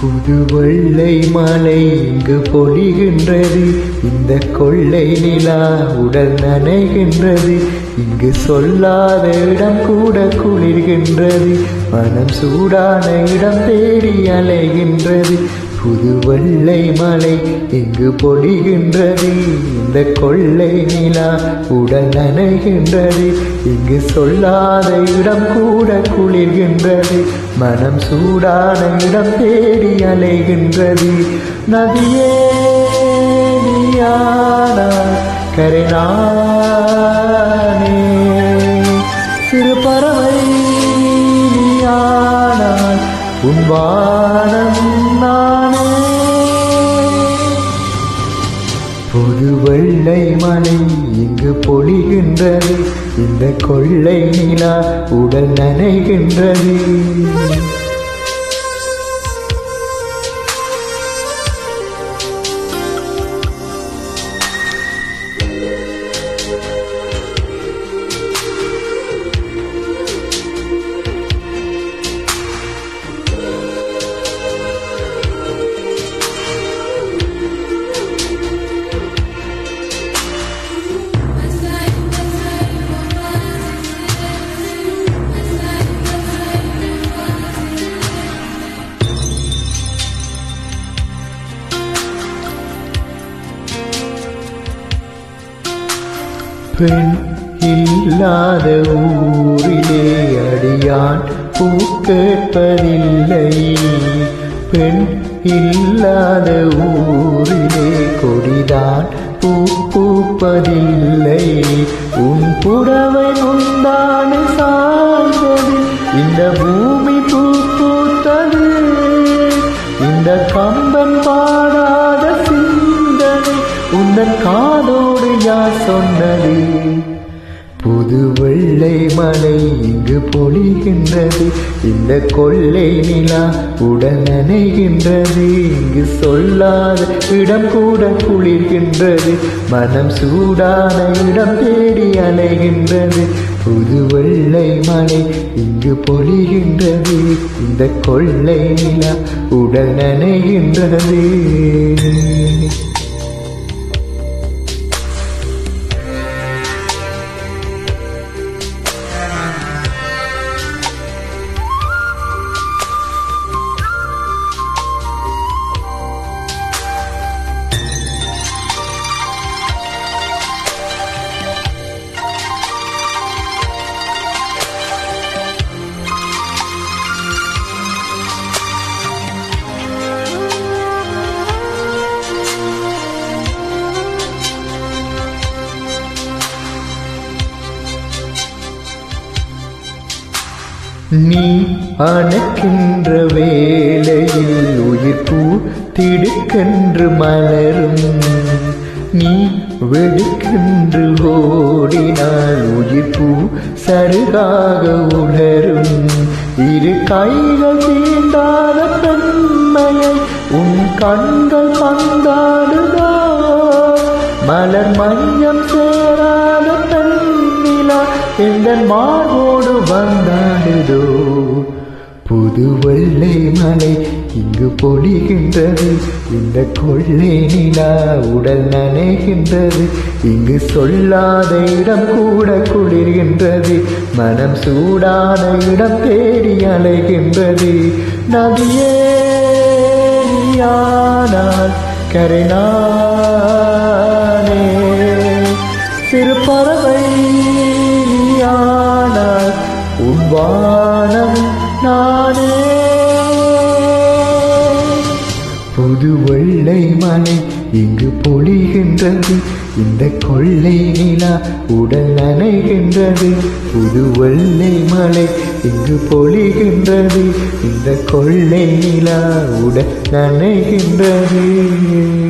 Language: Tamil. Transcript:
புது வெள்ளை மலை இங்கு பொழிகின்றது இந்த கொள்ளை நிலா உடல் நனைகின்றது இங்கு சொல்லாத இடம் கூட குளிர்கின்றது மனம் சூடான இடம் தேடி அலைகின்றது புது வெள்ளை மலை இங்கு பொழிகின்றது இந்த கொள்ளை நிலா உடல் நனைகின்றது இங்கு சொல்லாத இடம் கூட குளிர்கின்றது மனம் சூடான இடம் தேடி அலைகின்றது நதியே நீயானா கரைநானே சிறு பறவை நீயானால் உன் வானம் நானே புது வெள்ளை மலை இங்கு பொழிகின்றது இந்த கொள்ளை நிலா உடல் நனைகின்றது பெண் இல்லாத ஊரிலே அடியான் பூ கேட்பதில்லை பெண் இல்லாத ஊரிலே கொடிதான் பூ பூப்பதில்லை உன் புடவை முந்தான சாய்ந்தது இந்த பூமி பூ பூத்தது இந்த கம்பன் பாடாத சிந்தனை உந்தன் காதோடு யார் சொன்னது புது வெள்ளை மலை இங்கு பொழிகின்றது இந்த கொள்ளை நிலா உடல் நனைகின்றது இங்கு சொல்லாத இடம் கூட குளிர்கின்றது மனம் சூடான இடம் தேடி அலைகின்றது புது வெள்ளை மலை இங்கு பொழிகின்றது இந்த கொள்ளை நிலா உடல் நனைகின்றது நீ அணைக்கின்ற வேளையில் உயிர் பூ திடுக்கென்று மலரும் நீ வெடுக்கென்று ஓடினால் உயிர் பூ சருகாக உணரும் இரு கைகள் தீண்டாத பெண்மையை உன் கண்கள் பந்தாடுதா மலர் மையம் சேராத பெண்ணிலா எந்த மார்போடு வந்தாடுதோ புது வெள்ளை மலை இங்கு பொழிகின்றது இந்த கொள்ளை நிலா உடல் நனைகின்றது இங்கு சொல்லாத இடம் கூட குளிர்கின்றது மனம் சூடான இடம் தேடி அலைகின்றது நதியே நீயானால் கரைநானே சிறு பறவை நீயானால் உன் வானம் நானே புது வெள்ளை மலை இங்கு பொழிகின்றது இந்த கொள்ளை நிலா உடல் நனைகின்றது புது வெள்ளை மலை இங்கு பொழிகின்றது இந்த கொள்ளை நிலா உடல் நனைகின்றது